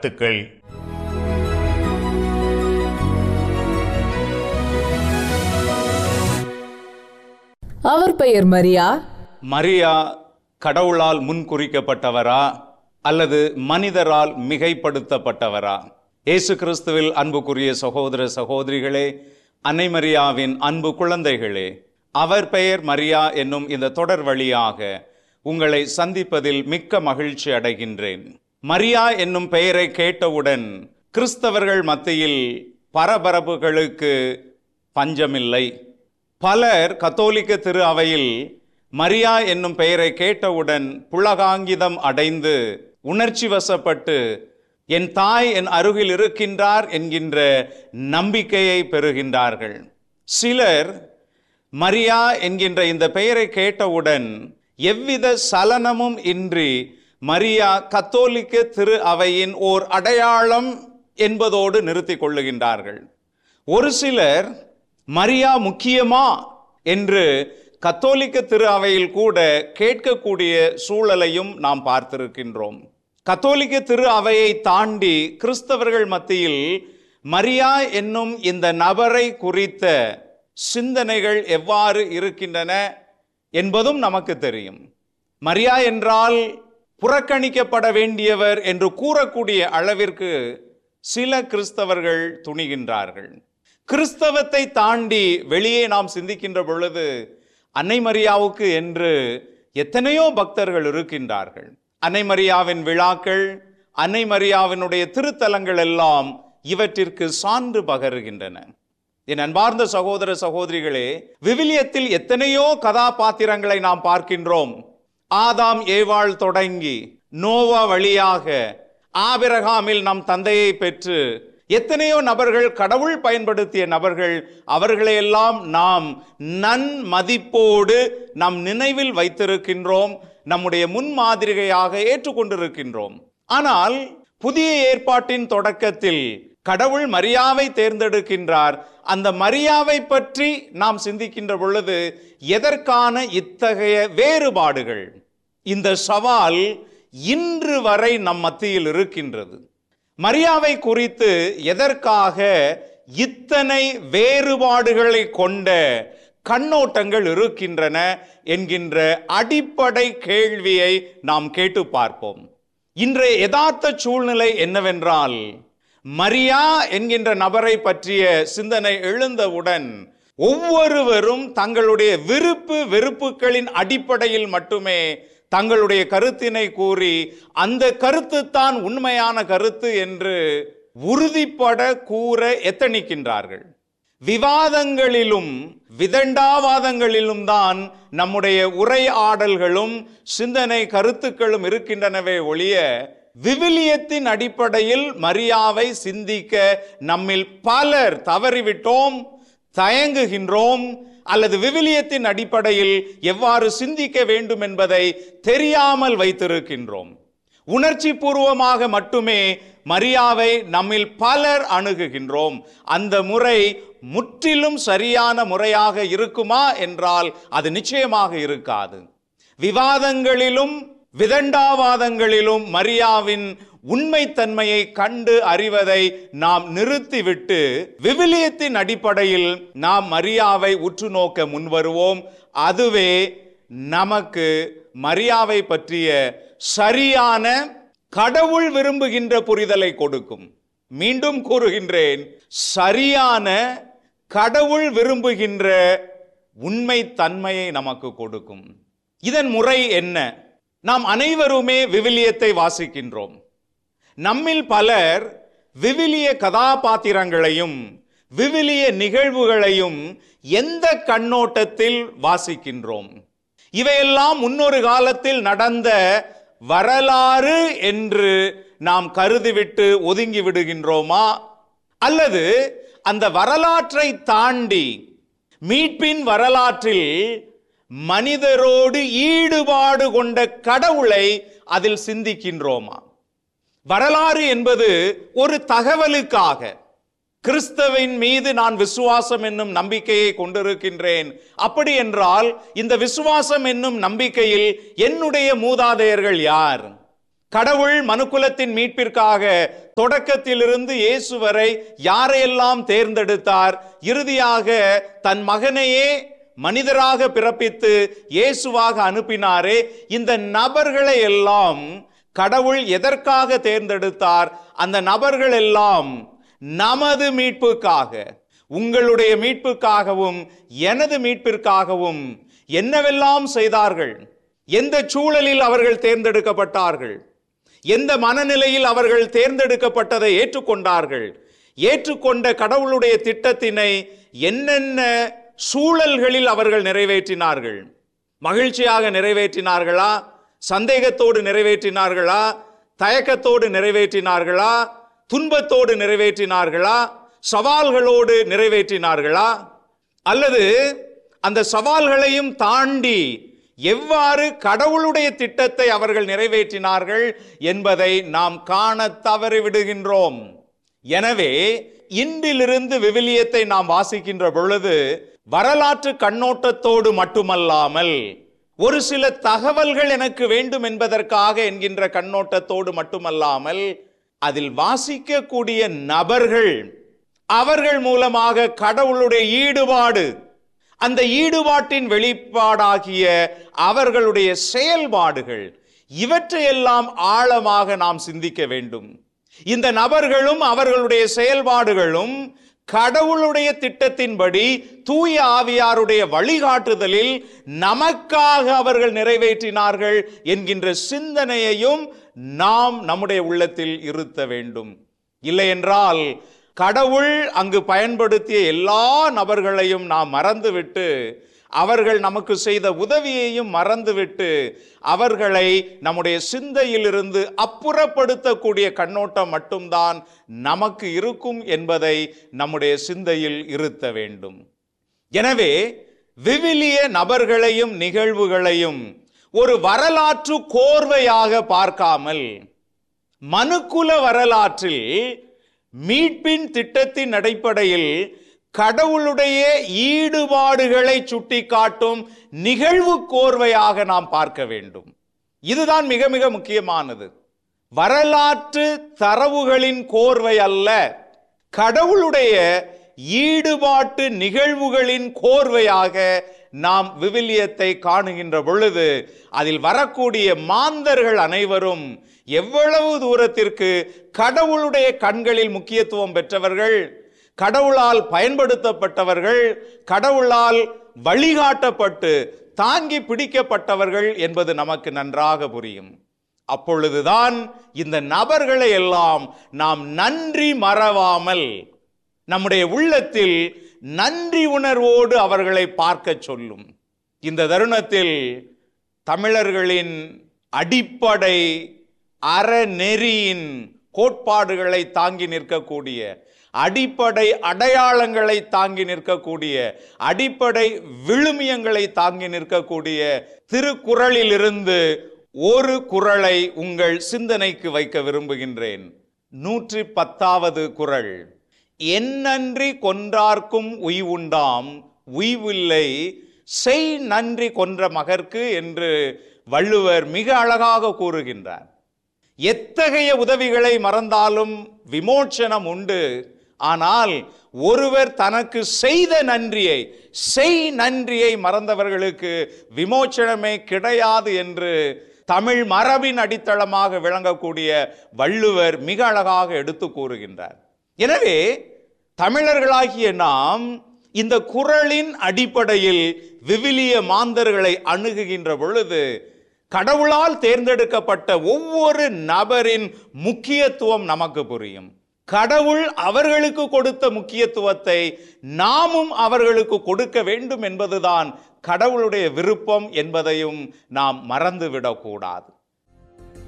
வாழ்த்துக்கள் அவர் பெயர் மரியா மரியா கடவுளால் முன்குறிக்கப்பட்டவரா அல்லது மனிதரால் மிகைப்படுத்தப்பட்டவரா இயேசு கிறிஸ்துவில் அன்புக்குரிய சகோதர சகோதரிகளே அன்னை மரியாவின் அன்பு குழந்தைகளே அவர் பெயர் மரியா என்னும் இந்த தொடர் வழியாக உங்களை சந்திப்பதில் மிக்க மகிழ்ச்சி அடைகின்றேன் மரியா என்னும் பெயரை கேட்டவுடன் கிறிஸ்தவர்கள் மத்தியில் பரபரப்புகளுக்கு பஞ்சமில்லை பலர் கத்தோலிக்க திரு அவையில் மரியா என்னும் பெயரை கேட்டவுடன் புலகாங்கிதம் அடைந்து உணர்ச்சி வசப்பட்டு என் தாய் என் அருகில் இருக்கின்றார் என்கின்ற நம்பிக்கையை பெறுகின்றார்கள் சிலர் மரியா என்கின்ற இந்த பெயரை கேட்டவுடன் எவ்வித சலனமும் இன்றி மரியா கத்தோலிக்க திரு அவையின் ஓர் அடையாளம் என்பதோடு நிறுத்திக் கொள்ளுகின்றார்கள் ஒரு சிலர் மரியா முக்கியமா என்று கத்தோலிக்க திரு அவையில் கூட கேட்கக்கூடிய சூழலையும் நாம் பார்த்திருக்கின்றோம் கத்தோலிக்க திரு அவையை தாண்டி கிறிஸ்தவர்கள் மத்தியில் மரியா என்னும் இந்த நபரை குறித்த சிந்தனைகள் எவ்வாறு இருக்கின்றன என்பதும் நமக்கு தெரியும் மரியா என்றால் புறக்கணிக்கப்பட வேண்டியவர் என்று கூறக்கூடிய அளவிற்கு சில கிறிஸ்தவர்கள் துணிகின்றார்கள் கிறிஸ்தவத்தை தாண்டி வெளியே நாம் சிந்திக்கின்ற பொழுது அன்னை மரியாவுக்கு என்று எத்தனையோ பக்தர்கள் இருக்கின்றார்கள் அன்னை மரியாவின் விழாக்கள் அன்னை மரியாவினுடைய திருத்தலங்கள் எல்லாம் இவற்றிற்கு சான்று பகருகின்றன என் அன்பார்ந்த சகோதர சகோதரிகளே விவிலியத்தில் எத்தனையோ கதாபாத்திரங்களை நாம் பார்க்கின்றோம் ஆதாம் ஏவாள் தொடங்கி நோவா வழியாக ஆபிரகாமில் நம் தந்தையை பெற்று எத்தனையோ நபர்கள் கடவுள் பயன்படுத்திய நபர்கள் அவர்களையெல்லாம் நாம் நன் மதிப்போடு நம் நினைவில் வைத்திருக்கின்றோம் நம்முடைய முன்மாதிரிகையாக ஏற்றுக்கொண்டிருக்கின்றோம் ஆனால் புதிய ஏற்பாட்டின் தொடக்கத்தில் கடவுள் மரியாவை தேர்ந்தெடுக்கின்றார் அந்த மரியாவை பற்றி நாம் சிந்திக்கின்ற பொழுது எதற்கான இத்தகைய வேறுபாடுகள் இந்த சவால் இன்று வரை நம் மத்தியில் இருக்கின்றது மரியாவை குறித்து எதற்காக இத்தனை வேறுபாடுகளை கொண்ட கண்ணோட்டங்கள் இருக்கின்றன என்கின்ற அடிப்படை கேள்வியை நாம் கேட்டு பார்ப்போம் இன்றைய யதார்த்த சூழ்நிலை என்னவென்றால் மரியா என்கின்ற நபரை பற்றிய சிந்தனை எழுந்தவுடன் ஒவ்வொருவரும் தங்களுடைய விருப்பு வெறுப்புகளின் அடிப்படையில் மட்டுமே தங்களுடைய கருத்தினை கூறி அந்த கருத்து தான் உண்மையான கருத்து என்று உறுதிப்பட கூற எத்தனிக்கின்றார்கள் விவாதங்களிலும் விதண்டாவாதங்களிலும் தான் நம்முடைய உரையாடல்களும் சிந்தனை கருத்துக்களும் இருக்கின்றனவே ஒழிய விவிலியத்தின் அடிப்படையில் மரியாவை சிந்திக்க நம்மில் பலர் தவறிவிட்டோம் தயங்குகின்றோம் அல்லது விவிலியத்தின் அடிப்படையில் எவ்வாறு சிந்திக்க வேண்டும் என்பதை தெரியாமல் வைத்திருக்கின்றோம் உணர்ச்சி பூர்வமாக மட்டுமே மரியாவை நம்மில் பலர் அணுகுகின்றோம் அந்த முறை முற்றிலும் சரியான முறையாக இருக்குமா என்றால் அது நிச்சயமாக இருக்காது விவாதங்களிலும் விதண்டாவாதங்களிலும் மரியாவின் உண்மைத்தன்மையை கண்டு அறிவதை நாம் நிறுத்திவிட்டு விவிலியத்தின் அடிப்படையில் நாம் மரியாவை உற்று நோக்க முன்வருவோம் அதுவே நமக்கு மரியாவை பற்றிய சரியான கடவுள் விரும்புகின்ற புரிதலை கொடுக்கும் மீண்டும் கூறுகின்றேன் சரியான கடவுள் விரும்புகின்ற உண்மை தன்மையை நமக்கு கொடுக்கும் இதன் முறை என்ன நாம் அனைவருமே விவிலியத்தை வாசிக்கின்றோம் நம்மில் பலர் விவிலிய கதாபாத்திரங்களையும் விவிலிய நிகழ்வுகளையும் எந்த கண்ணோட்டத்தில் வாசிக்கின்றோம் இவையெல்லாம் முன்னொரு காலத்தில் நடந்த வரலாறு என்று நாம் கருதிவிட்டு ஒதுங்கி விடுகின்றோமா அல்லது அந்த வரலாற்றை தாண்டி மீட்பின் வரலாற்றில் மனிதரோடு ஈடுபாடு கொண்ட கடவுளை அதில் சிந்திக்கின்றோமா வரலாறு என்பது ஒரு தகவலுக்காக கிறிஸ்தவின் மீது நான் விசுவாசம் என்னும் நம்பிக்கையை கொண்டிருக்கின்றேன் அப்படி என்றால் இந்த விசுவாசம் என்னும் நம்பிக்கையில் என்னுடைய மூதாதையர்கள் யார் கடவுள் மனுக்குலத்தின் மீட்பிற்காக தொடக்கத்திலிருந்து இயேசு வரை யாரையெல்லாம் தேர்ந்தெடுத்தார் இறுதியாக தன் மகனையே மனிதராக பிறப்பித்து இயேசுவாக அனுப்பினாரே இந்த நபர்களை எல்லாம் கடவுள் எதற்காக தேர்ந்தெடுத்தார் அந்த நபர்கள் எல்லாம் நமது மீட்புக்காக உங்களுடைய மீட்புக்காகவும் எனது மீட்பிற்காகவும் என்னவெல்லாம் செய்தார்கள் எந்த சூழலில் அவர்கள் தேர்ந்தெடுக்கப்பட்டார்கள் எந்த மனநிலையில் அவர்கள் தேர்ந்தெடுக்கப்பட்டதை ஏற்றுக்கொண்டார்கள் ஏற்றுக்கொண்ட கடவுளுடைய திட்டத்தினை என்னென்ன சூழல்களில் அவர்கள் நிறைவேற்றினார்கள் மகிழ்ச்சியாக நிறைவேற்றினார்களா சந்தேகத்தோடு நிறைவேற்றினார்களா தயக்கத்தோடு நிறைவேற்றினார்களா துன்பத்தோடு நிறைவேற்றினார்களா சவால்களோடு நிறைவேற்றினார்களா அல்லது அந்த சவால்களையும் தாண்டி எவ்வாறு கடவுளுடைய திட்டத்தை அவர்கள் நிறைவேற்றினார்கள் என்பதை நாம் காண தவறிவிடுகின்றோம் எனவே இன்றிலிருந்து விவிலியத்தை நாம் வாசிக்கின்ற பொழுது வரலாற்று கண்ணோட்டத்தோடு மட்டுமல்லாமல் ஒரு சில தகவல்கள் எனக்கு வேண்டும் என்பதற்காக என்கின்ற கண்ணோட்டத்தோடு மட்டுமல்லாமல் அதில் வாசிக்கக்கூடிய நபர்கள் அவர்கள் மூலமாக கடவுளுடைய ஈடுபாடு அந்த ஈடுபாட்டின் வெளிப்பாடாகிய அவர்களுடைய செயல்பாடுகள் இவற்றையெல்லாம் ஆழமாக நாம் சிந்திக்க வேண்டும் இந்த நபர்களும் அவர்களுடைய செயல்பாடுகளும் கடவுளுடைய திட்டத்தின்படி தூய ஆவியாருடைய வழிகாட்டுதலில் நமக்காக அவர்கள் நிறைவேற்றினார்கள் என்கின்ற சிந்தனையையும் நாம் நம்முடைய உள்ளத்தில் இருத்த வேண்டும் இல்லை என்றால் கடவுள் அங்கு பயன்படுத்திய எல்லா நபர்களையும் நாம் மறந்துவிட்டு அவர்கள் நமக்கு செய்த உதவியையும் மறந்துவிட்டு அவர்களை நம்முடைய சிந்தையிலிருந்து அப்புறப்படுத்தக்கூடிய கண்ணோட்டம் மட்டும்தான் நமக்கு இருக்கும் என்பதை நம்முடைய சிந்தையில் இருத்த வேண்டும் எனவே விவிலிய நபர்களையும் நிகழ்வுகளையும் ஒரு வரலாற்று கோர்வையாக பார்க்காமல் மனுக்குல வரலாற்றில் மீட்பின் திட்டத்தின் அடிப்படையில் கடவுளுடைய ஈடுபாடுகளை சுட்டிக்காட்டும் நிகழ்வு கோர்வையாக நாம் பார்க்க வேண்டும் இதுதான் மிக மிக முக்கியமானது வரலாற்று தரவுகளின் கோர்வை அல்ல கடவுளுடைய ஈடுபாட்டு நிகழ்வுகளின் கோர்வையாக நாம் விவிலியத்தை காணுகின்ற பொழுது அதில் வரக்கூடிய மாந்தர்கள் அனைவரும் எவ்வளவு தூரத்திற்கு கடவுளுடைய கண்களில் முக்கியத்துவம் பெற்றவர்கள் கடவுளால் பயன்படுத்தப்பட்டவர்கள் கடவுளால் வழிகாட்டப்பட்டு தாங்கி பிடிக்கப்பட்டவர்கள் என்பது நமக்கு நன்றாக புரியும் அப்பொழுதுதான் இந்த நபர்களை எல்லாம் நாம் நன்றி மறவாமல் நம்முடைய உள்ளத்தில் நன்றி உணர்வோடு அவர்களை பார்க்க சொல்லும் இந்த தருணத்தில் தமிழர்களின் அடிப்படை அறநெறியின் கோட்பாடுகளை தாங்கி நிற்கக்கூடிய அடிப்படை அடையாளங்களை தாங்கி நிற்கக்கூடிய அடிப்படை விழுமியங்களை தாங்கி நிற்கக்கூடிய திருக்குறளிலிருந்து ஒரு குறளை உங்கள் சிந்தனைக்கு வைக்க விரும்புகின்றேன் நூற்றி பத்தாவது குறள் என்னன்றி கொன்றார்க்கும் உய்வுண்டாம் உய்வில்லை செய் நன்றி கொன்ற மகர்க்கு என்று வள்ளுவர் மிக அழகாக கூறுகின்றார் எத்தகைய உதவிகளை மறந்தாலும் விமோச்சனம் உண்டு ஆனால் ஒருவர் தனக்கு செய்த நன்றியை செய் நன்றியை மறந்தவர்களுக்கு விமோச்சனமே கிடையாது என்று தமிழ் மரபின் அடித்தளமாக விளங்கக்கூடிய வள்ளுவர் மிக அழகாக எடுத்து கூறுகின்றார் எனவே தமிழர்களாகிய நாம் இந்த குறளின் அடிப்படையில் விவிலிய மாந்தர்களை அணுகுகின்ற பொழுது கடவுளால் தேர்ந்தெடுக்கப்பட்ட ஒவ்வொரு நபரின் முக்கியத்துவம் நமக்கு புரியும் கடவுள் அவர்களுக்கு கொடுத்த முக்கியத்துவத்தை நாமும் அவர்களுக்கு கொடுக்க வேண்டும் என்பதுதான் கடவுளுடைய விருப்பம் என்பதையும் நாம் மறந்துவிடக்கூடாது